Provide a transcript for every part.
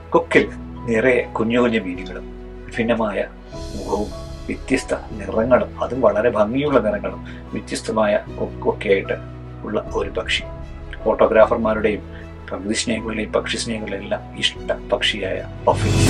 കൊക്കിൽ നിറയെ കുഞ്ഞു കുഞ്ഞു മീനുകളും ഭിന്നമായ മുഖവും വ്യത്യസ്ത നിറങ്ങളും അതും വളരെ ഭംഗിയുള്ള നിറങ്ങളും വ്യത്യസ്തമായ കൊക്കൊക്കെയായിട്ട് ഉള്ള ഒരു പക്ഷി ഫോട്ടോഗ്രാഫർമാരുടെയും പ്രകൃതി സ്നേഹികളുടെയും പക്ഷി സ്നേഹികളുടെയും എല്ലാം ഇഷ്ട പക്ഷിയായ പഫിൻസ്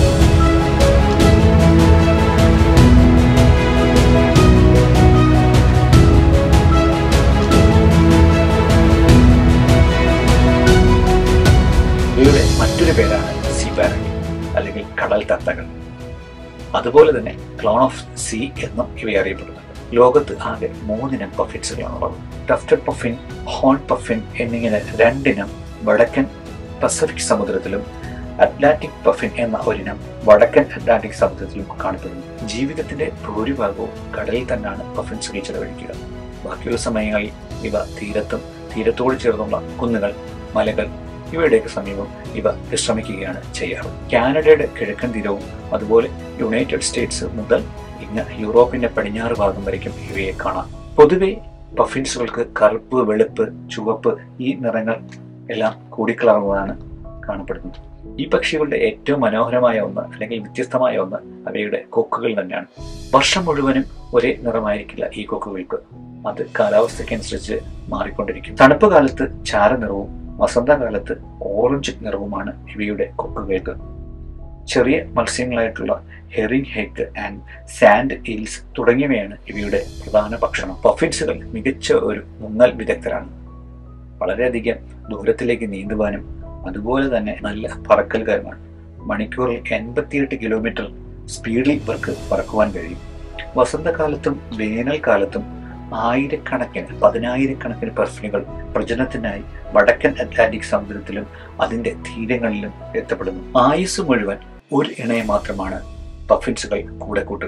ഇവയുടെ മറ്റൊരു പേരാണ് സിബാരണി അല്ലെങ്കിൽ കടൽ തത്തകൾ അതുപോലെ തന്നെ ക്ലോൺ ഓഫ് സി എന്നും ഇവയെ അറിയപ്പെടുന്നുണ്ട് ലോകത്ത് ആകെ മൂന്നിനം പഫിൻസുകളാണുള്ളത് ടഫ്റ്റഡ് പഫിൻ ഹോൺ പഫിൻ എന്നിങ്ങനെ രണ്ടിനം വടക്കൻ പസഫിക് സമുദ്രത്തിലും അറ്റ്ലാന്റിക് പഫിൻ എന്ന ഒരിനം വടക്കൻ അറ്റ്ലാന്റിക് സമുദ്രത്തിലും കാണപ്പെടുന്നു ജീവിതത്തിന്റെ ഭൂരിഭാഗവും കടലിൽ തന്നെയാണ് പഫിൻസുകൾ ചെലവഴിക്കുക ബാക്കിയുള്ള സമയങ്ങളിൽ ഇവ തീരത്തും തീരത്തോട് ചേർന്നുള്ള കുന്നുകൾ മലകൾ ഇവയുടെയൊക്കെ സമീപം ഇവ വിശ്രമിക്കുകയാണ് ചെയ്യാറ് കാനഡയുടെ കിഴക്കൻ തീരവും അതുപോലെ യുണൈറ്റഡ് സ്റ്റേറ്റ്സ് മുതൽ ഇങ്ങ് യൂറോപ്പിന്റെ പടിഞ്ഞാറ് ഭാഗം വരയ്ക്കും ഇവയെ കാണാം പൊതുവെ പഫിൻസുകൾക്ക് കറുപ്പ് വെളുപ്പ് ചുവപ്പ് ഈ നിറങ്ങൾ എല്ലാം കൂടിക്കലർന്നതാണ് കാണപ്പെടുന്നത് ഈ പക്ഷികളുടെ ഏറ്റവും മനോഹരമായ ഒന്ന് അല്ലെങ്കിൽ വ്യത്യസ്തമായ ഒന്ന് അവയുടെ കൊക്കുകൾ തന്നെയാണ് വർഷം മുഴുവനും ഒരേ നിറമായിരിക്കില്ല ഈ കൊക്കുകൾക്ക് അത് കാലാവസ്ഥയ്ക്കനുസരിച്ച് മാറിക്കൊണ്ടിരിക്കും തണുപ്പ് കാലത്ത് ചാരനിറവും വസന്തകാലത്ത് ഓറഞ്ച് നിറവുമാണ് ഇവയുടെ കൊക്കുകൾക്ക് ചെറിയ മത്സ്യങ്ങളായിട്ടുള്ള herring hake and sand eels തുടങ്ങിയവയാണ് ഇവയുടെ പ്രധാന ഭക്ഷണം പഫിൻസുകൾ മികച്ച ഒരു മുങ്ങൽ വിദഗ്ധരാണ് വളരെയധികം ദൂരത്തിലേക്ക് നീന്തുവാനും അതുപോലെ തന്നെ നല്ല പറക്കൽക്കാരുമാണ് മണിക്കൂറിൽ എൺപത്തിയെട്ട് കിലോമീറ്റർ സ്പീഡിൽ ഇവർക്ക് പറക്കുവാൻ കഴിയും വസന്തകാലത്തും വേനൽക്കാലത്തും ആയിരക്കണക്കിന് പതിനായിരക്കണക്കിന് പെർഫ്യൂകൾ പ്രജനത്തിനായി വടക്കൻ അറ്റ്ലാന്റിക് സമുദ്രത്തിലും അതിന്റെ തീരങ്ങളിലും എത്തപ്പെടുന്നു ആയുസ് മുഴുവൻ ഒരു ഇണയെ മാത്രമാണ് പഫിൻസുകൾ കൂടെ കൂട്ടുക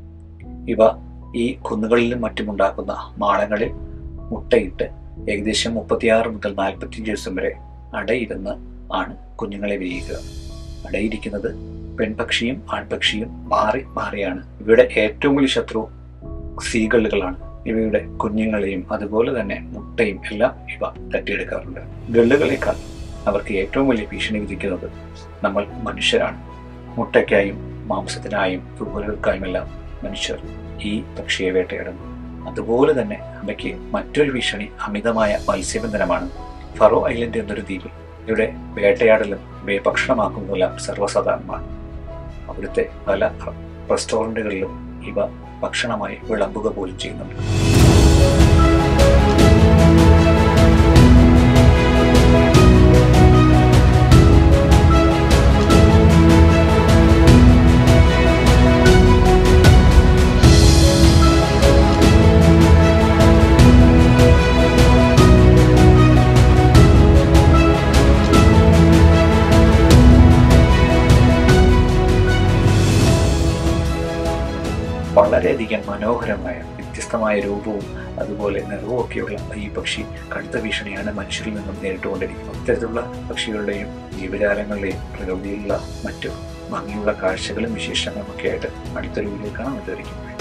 ഇവ ഈ കുന്നുകളിലും മറ്റുമുണ്ടാക്കുന്ന മാളങ്ങളിൽ മുട്ടയിട്ട് ഏകദേശം മുപ്പത്തിയാറ് മുതൽ നാൽപ്പത്തിയഞ്ച് ദിവസം വരെ അടയിരുന്ന് ആണ് കുഞ്ഞുങ്ങളെ വിരിയിക്കുക അടയിരിക്കുന്നത് പെൺപക്ഷിയും ആൺപക്ഷിയും മാറി മാറിയാണ് ഇവയുടെ ഏറ്റവും വലിയ ശത്രു സീഗള്ളുകളാണ് ഇവയുടെ കുഞ്ഞുങ്ങളെയും അതുപോലെ തന്നെ മുട്ടയും എല്ലാം ഇവ തട്ടിയെടുക്കാറുണ്ട് ഗള്ളുകളെക്കാൾ അവർക്ക് ഏറ്റവും വലിയ ഭീഷണി വിധിക്കുന്നത് നമ്മൾ മനുഷ്യരാണ് മുട്ടയ്ക്കായും മാംസത്തിനായും തുകലുകൾക്കായുമെല്ലാം മനുഷ്യർ ഈ പക്ഷിയെ വേട്ടയാടുന്നു അതുപോലെ തന്നെ അവയ്ക്ക് മറ്റൊരു ഭീഷണി അമിതമായ മത്സ്യബന്ധനമാണ് ഫറോ ഐലൻഡ് എന്നൊരു ദ്വീപിൽ ഇവിടെ വേട്ടയാടലും ഇവയെ ഭക്ഷണമാക്കുന്നതെല്ലാം സർവ്വസാധാരണമാണ് അവിടുത്തെ പല റെസ്റ്റോറൻറ്റുകളിലും ഇവ ഭക്ഷണമായി വിളമ്പുക പോലും ചെയ്യുന്നുണ്ട് വളരെയധികം മനോഹരമായ വ്യത്യസ്തമായ രൂപവും അതുപോലെ നിറവും ഒക്കെയുള്ള ഈ പക്ഷി കടുത്ത ഭീഷണിയാണ് മനുഷ്യരിൽ നിന്നും നേരിട്ടുകൊണ്ടിരിക്കുന്നത് ഇത്തരത്തിലുള്ള പക്ഷികളുടെയും ജീവജാലങ്ങളുടെയും പ്രകൃതിയിലുള്ള മറ്റു ഭംഗിയുള്ള കാഴ്ചകളും വിശേഷങ്ങളും ഒക്കെ ആയിട്ട് അടുത്തൊരു വീഡിയോ കാണാൻ പറ്റുമായിരിക്കും